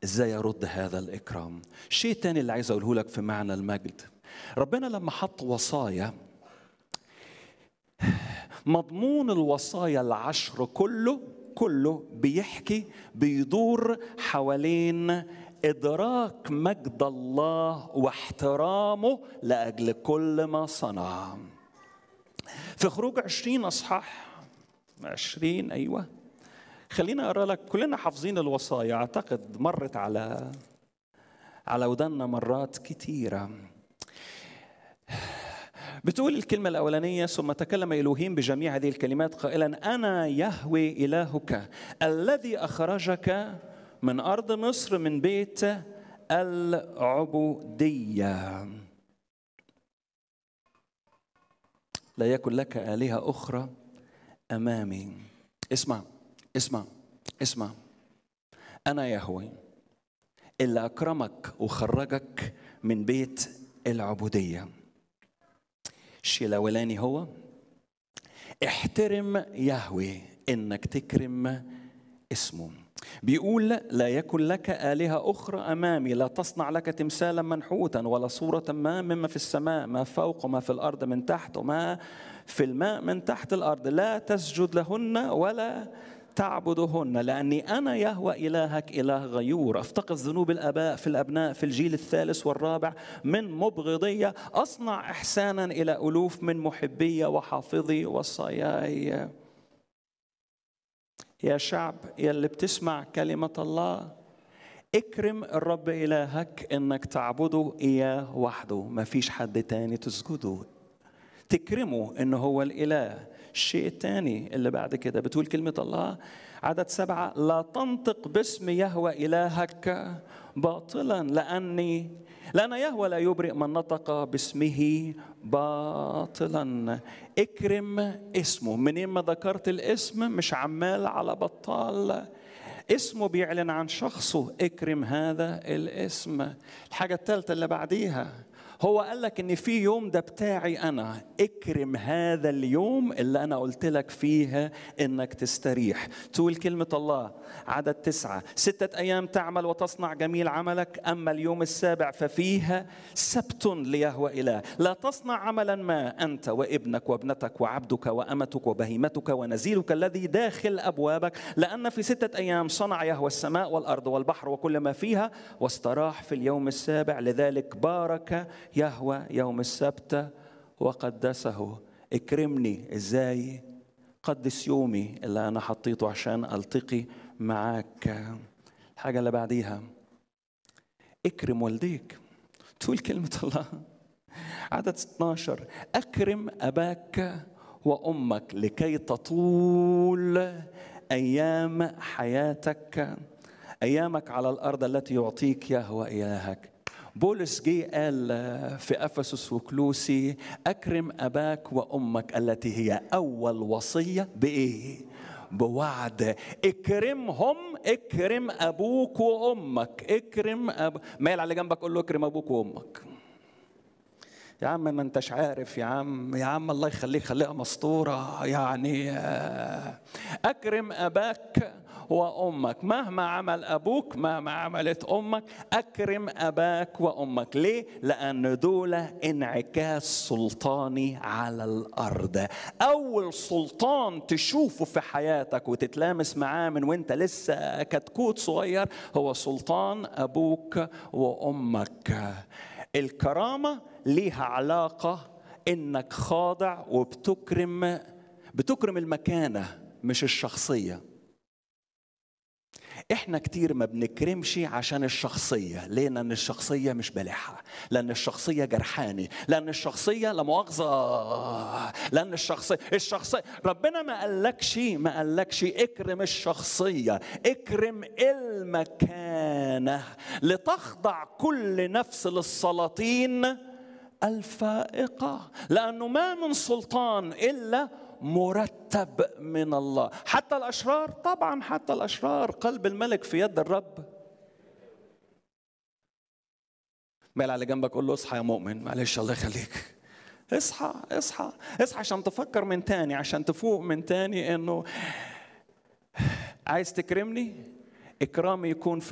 ازاي ارد هذا الاكرام الشيء الثاني اللي عايز اقوله لك في معنى المجد ربنا لما حط وصايا مضمون الوصايا العشر كله كله بيحكي بيدور حوالين ادراك مجد الله واحترامه لاجل كل ما صنع في خروج عشرين اصحاح عشرين ايوه خليني اقرا لك كلنا حافظين الوصايا اعتقد مرت على على ودنا مرات كتيره بتقول الكلمة الأولانية ثم تكلم إلهيم بجميع هذه الكلمات قائلا أنا يهوي إلهك الذي أخرجك من أرض مصر من بيت العبودية لا يكن لك آلهة أخرى أمامي اسمع اسمع اسمع أنا يهوي اللي أكرمك وخرجك من بيت العبودية الشيء الأولاني هو احترم يهوي إنك تكرم اسمه بيقول لا يكن لك آلهة أخرى أمامي لا تصنع لك تمثالا منحوتا ولا صورة ما مما في السماء ما فوق وما في الأرض من تحت وما في الماء من تحت الأرض لا تسجد لهن ولا تعبدهن لأني أنا يهوى إلهك إله غيور أفتقد ذنوب الآباء في الأبناء في الجيل الثالث والرابع من مبغضية أصنع إحسانا إلى ألوف من محبية وحافظي وصاياي يا شعب يا اللي بتسمع كلمة الله اكرم الرب إلهك إنك تعبده إياه وحده ما فيش حد تاني تسجده تكرمه إنه هو الإله الشيء الثاني اللي بعد كده بتقول كلمة الله عدد سبعة لا تنطق باسم يهوى إلهك باطلا لأني لأن يهوى لا يبرئ من نطق باسمه باطلا اكرم اسمه منين ما ذكرت الاسم مش عمال على بطال اسمه بيعلن عن شخصه اكرم هذا الاسم الحاجة الثالثة اللي بعديها هو قال لك ان في يوم ده بتاعي انا اكرم هذا اليوم اللي انا قلت لك فيه انك تستريح تقول كلمة الله عدد تسعة ستة ايام تعمل وتصنع جميل عملك اما اليوم السابع ففيه سبت ليهوى اله لا تصنع عملا ما انت وابنك وابنتك وعبدك وامتك وبهيمتك ونزيلك الذي داخل ابوابك لان في ستة ايام صنع يهوى السماء والارض والبحر وكل ما فيها واستراح في اليوم السابع لذلك بارك يهوى يوم السبت وقدسه اكرمني ازاي قدس يومي اللي انا حطيته عشان التقي معاك الحاجه اللي بعديها اكرم والديك تقول كلمه الله عدد 12 اكرم اباك وامك لكي تطول ايام حياتك ايامك على الارض التي يعطيك يهوى الهك بولس جه قال في افسس وكلوسي اكرم اباك وامك التي هي اول وصيه بايه؟ بوعد اكرمهم اكرم ابوك وامك اكرم أب... مايل على جنبك قول له اكرم ابوك وامك يا عم ما انتش عارف يا عم يا عم الله يخليك خليها مسطوره يعني اكرم اباك وامك مهما عمل ابوك مهما عملت امك اكرم اباك وامك ليه لان دول انعكاس سلطاني على الارض اول سلطان تشوفه في حياتك وتتلامس معاه من وانت لسه كتكوت صغير هو سلطان ابوك وامك الكرامه ليها علاقه انك خاضع وبتكرم بتكرم المكانه مش الشخصيه احنا كتير ما بنكرمش عشان الشخصية ليه؟ لأن الشخصية مش بلحة لأن الشخصية جرحاني لأن الشخصية لا مؤاخذة لأن الشخصية الشخصية ربنا ما قالكش ما قالكش اكرم الشخصية اكرم المكانة لتخضع كل نفس للسلاطين الفائقة لأنه ما من سلطان إلا مرتب من الله حتى الاشرار طبعا حتى الاشرار قلب الملك في يد الرب مال على جنبك قول له اصحى يا مؤمن معلش الله يخليك اصحى اصحى اصحى عشان تفكر من تاني عشان تفوق من تاني انه عايز تكرمني اكرامي يكون في